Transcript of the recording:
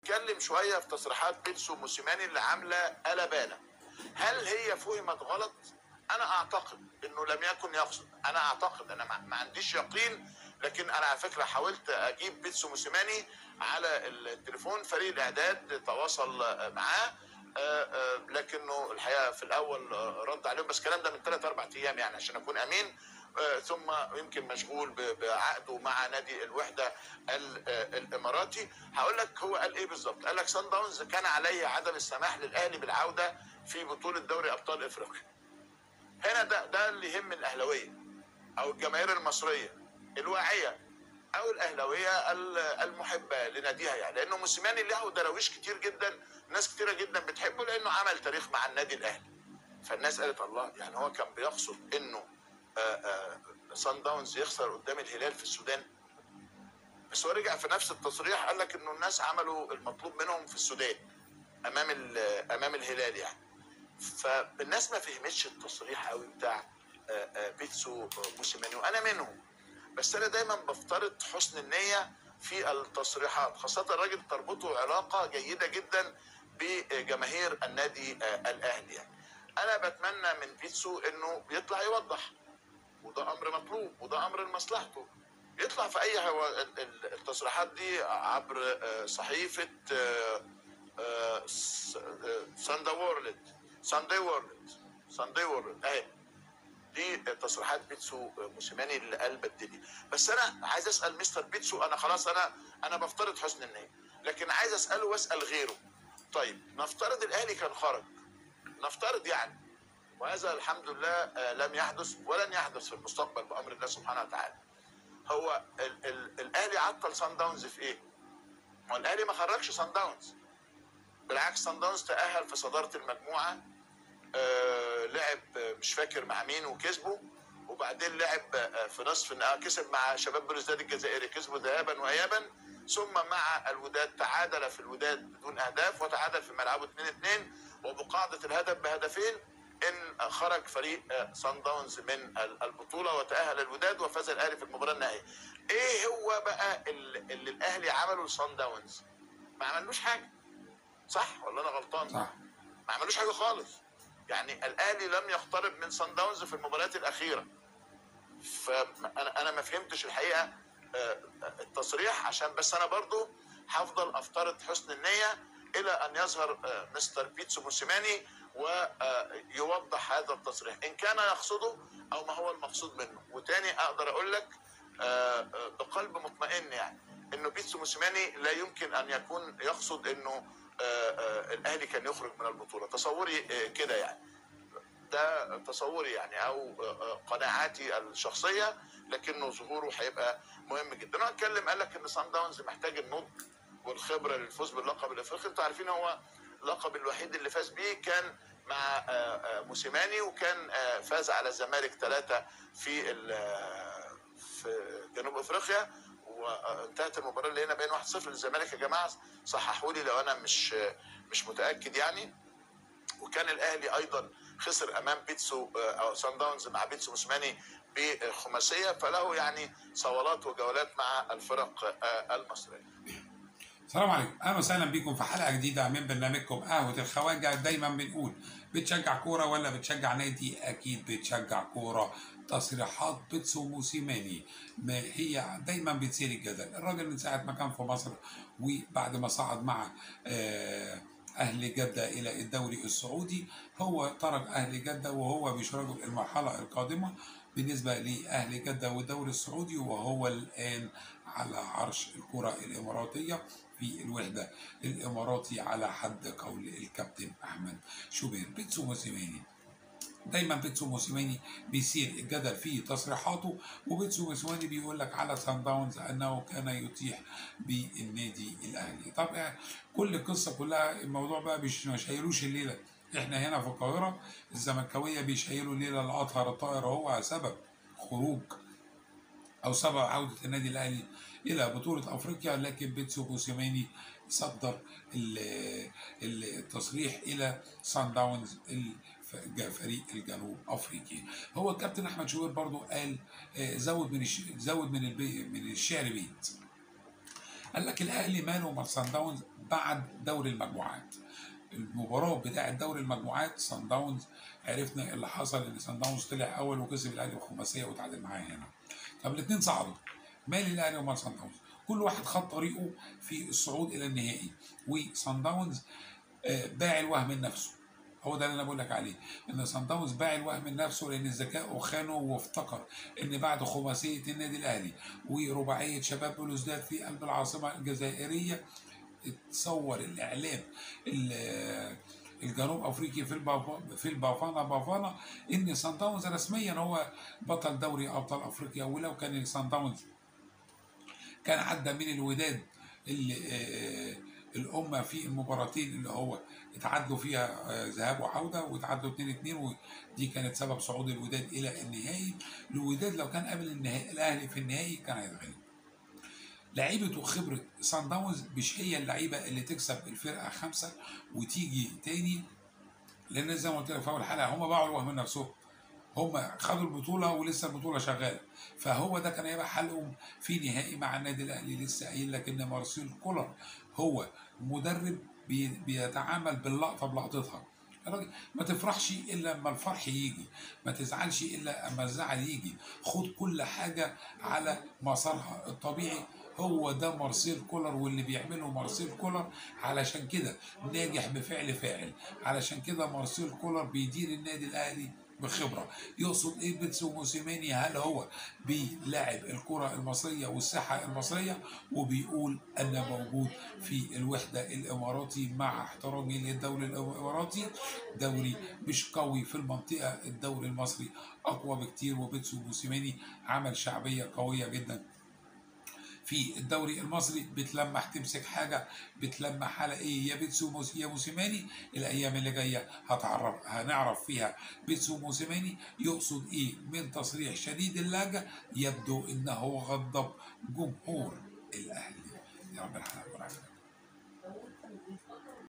اتكلم شويه في تصريحات بيتسو موسيماني اللي عامله قلبانه هل هي فهمت غلط انا اعتقد انه لم يكن يقصد انا اعتقد انا ما ما عنديش يقين لكن انا على فكره حاولت اجيب بيتسو موسيماني على التليفون فريق الاعداد تواصل معاه آه، آه، لكنه الحقيقه في الاول آه، رد عليهم بس الكلام ده من ثلاث اربع ايام يعني عشان اكون امين آه، ثم يمكن مشغول ب- بعقده مع نادي الوحده ال- آه، الاماراتي هقول لك هو قال ايه بالظبط قال لك سان داونز كان عليه عدم السماح للاهلي بالعوده في بطوله دوري ابطال افريقيا هنا ده ده اللي يهم الاهلاويه او الجماهير المصريه الواعيه او الاهلاويه ال- المحبه لناديها يعني لانه موسيماني له دراويش كتير جدا ناس كتيره جدا بتحبه لانه عمل تاريخ مع النادي الاهلي فالناس قالت الله يعني هو كان بيقصد انه آه، آه، سان داونز يخسر قدام الهلال في السودان بس هو رجع في نفس التصريح قال لك انه الناس عملوا المطلوب منهم في السودان امام ال- امام الهلال يعني فالناس ما فهمتش التصريح قوي بتاع آه، آه، بيتسو موسيماني وانا منهم بس انا دايما بفترض حسن النيه في التصريحات خاصه الراجل تربطه علاقه جيده جدا بجماهير النادي آه، الاهلي يعني انا بتمنى من بيتسو انه يطلع يوضح وده امر مطلوب وده امر لمصلحته يطلع في اي هو ال- ال- التصريحات دي عبر آه، صحيفه ساندي وورلد ساندي وورلد ساندي وورلد اهي دي تصريحات بيتسو موسيماني اللي قلب الدنيا بس انا عايز اسال مستر بيتسو انا خلاص انا انا بفترض حسن النيه لكن عايز اساله واسال غيره طيب نفترض الاهلي كان خرج نفترض يعني وهذا الحمد لله آه، لم يحدث ولن يحدث في المستقبل بامر الله سبحانه وتعالى هو ال ال الاهلي عطل سان داونز في ايه؟ ما هو الاهلي ما خرجش سان داونز بالعكس سان داونز تاهل في صداره المجموعه آه لعب آه، مش فاكر مع مين وكسبه وبعدين لعب آه، في نصف النهائي كسب مع شباب بلوزداد الجزائري كسبوا ذهابا وايابا ثم مع الوداد تعادل في الوداد بدون اهداف وتعادل في ملعبه 2-2 وبقاعده الهدف بهدفين ان خرج فريق آه، سان داونز من ال- البطوله وتاهل الوداد وفاز الاهلي في المباراه النهائيه. ايه هو بقى اللي, اللي الاهلي عمله لسان داونز؟ ما عملوش حاجه. صح ولا انا غلطان؟ صح ما عملوش حاجه خالص يعني الاهلي لم يقترب من سان داونز في المباريات الاخيره فانا انا ما فهمتش الحقيقه آه، التصريح عشان بس انا برضو هفضل افترض حسن النيه الى ان يظهر آه، مستر بيتسو موسيماني ويوضح هذا التصريح ان كان يقصده او ما هو المقصود منه وتاني اقدر اقول لك آه، آه، بقلب مطمئن يعني انه بيتسو موسيماني لا يمكن ان يكون يقصد انه آه، آه، الاهلي كان يخرج من البطوله تصوري آه، كده يعني ده تصوري يعني او آه، آه، قناعاتي الشخصيه لكنه ظهوره هيبقى مهم جدا انا اتكلم قال لك ان سان داونز محتاج النضج والخبره للفوز باللقب الافريقي انتوا عارفين هو اللقب الوحيد اللي فاز بيه كان مع آه، آه، موسيماني وكان آه، فاز على الزمالك ثلاثه في ال- آه، في جنوب افريقيا وانتهت المباراه اللي هنا بين 1-0 للزمالك يا جماعه صححوا لي لو انا مش مش متاكد يعني وكان الاهلي ايضا خسر امام بيتسو آه، او سان داونز مع بيتسو موسيماني بخماسيه فله يعني صولات وجولات مع الفرق آه، المصريه. السلام عليكم اهلا وسهلا بكم في حلقه جديده من برنامجكم قهوه الخواجه دايما بنقول بتشجع كوره ولا بتشجع نادي اكيد بتشجع كوره تصريحات بيتسو موسيماني ما هي دايما بتثير الجدل الراجل من ساعه ما كان في مصر وبعد ما صعد مع آه، اهل جده الى الدوري السعودي هو ترك اهل جده وهو بيشارك المرحله القادمه بالنسبه لاهل جده والدوري السعودي وهو الان على عرش الكره الاماراتيه في الوحده الاماراتي على حد قول الكابتن احمد شوبير بيتسو موسيماني دايما بيتسو موسيماني بيثير الجدل في تصريحاته وبيتسو موسيماني بيقول لك على سان داونز انه كان يطيح بالنادي الاهلي طب يعني كل القصه كلها الموضوع بقى مش ما شايلوش الليله احنا هنا في القاهره الزملكاويه بيشيلوا الليله الاطهر الطائر هو سبب خروج او سبب عوده النادي الاهلي الى بطوله افريقيا لكن بيتسو موسيماني صدر ال- التصريح الى سان داونز الف- فريق الجنوب افريقي هو الكابتن احمد شوبير برضو قال آه، زود من الش- زود من البي من الشعر بيت قال لك الاهلي ماله مع سان داونز بعد دوري المجموعات المباراه بتاعه دوري المجموعات سان داونز عرفنا اللي حصل ان سان داونز طلع اول وكسب الاهلي بخماسيه وتعادل معاه هنا طب الاثنين صعدوا مال الاهلي ومال سان داونز كل واحد خد طريقه في الصعود الى النهائي وسان داونز آه، باع الوهم من نفسه هو ده اللي انا بقول لك عليه ان سان داونز باع الوهم من نفسه لان الذكاء خانه وافتكر ان بعد خماسيه النادي الاهلي ورباعيه شباب بلوزداد في قلب العاصمه الجزائريه اتصور الاعلام ال- الجنوب افريقي في البافا في البافانا بافانا ان سان داونز رسميا هو بطل دوري ابطال افريقيا ولو كان سان داونز كان عدى من الوداد اللي آه، الأمة في المباراتين اللي هو اتعادلوا فيها آه، ذهاب وعودة واتعادلوا 2 2 ودي كانت سبب صعود الوداد إلى النهائي الوداد لو كان قابل النهائي الأهلي في النهائي كان هيتغلب لعيبة وخبرة سان داونز مش هي اللعيبة اللي تكسب الفرقة خمسة وتيجي تاني لأن زي ما قلت لك في أول حلقة هم باعوا الوهم من نفسهم هم خدوا البطولة ولسه البطولة شغالة فهو ده كان هيبقى حلهم في نهائي مع النادي الأهلي لسه قايل لك إن مارسيل كولر هو مدرب بي- بيتعامل باللقطة بلقطتها الراجل ما تفرحش الا لما الفرح يجي ما تزعلش الا اما الزعل يجي خد كل حاجه على مسارها الطبيعي هو ده مارسيل كولر واللي بيعمله مارسيل كولر علشان كده ناجح بفعل فاعل علشان كده مارسيل كولر بيدير النادي الاهلي بخبره يقصد ايه بيتسو موسيماني هل هو بيلاعب الكره المصريه والساحه المصريه وبيقول انا موجود في الوحده الاماراتي مع احترامي للدوري الاماراتي دوري مش قوي في المنطقه الدوري المصري اقوى بكتير وبيتسو موسيماني عمل شعبيه قويه جدا في الدوري المصري بتلمح تمسك حاجه بتلمح على ايه يا بيتسو موس يا موسيماني الايام اللي جايه هتعرف هنعرف فيها بيتسو موسيماني يقصد ايه من تصريح شديد اللهجه يبدو انه غضب جمهور الاهلي يا رب العالمين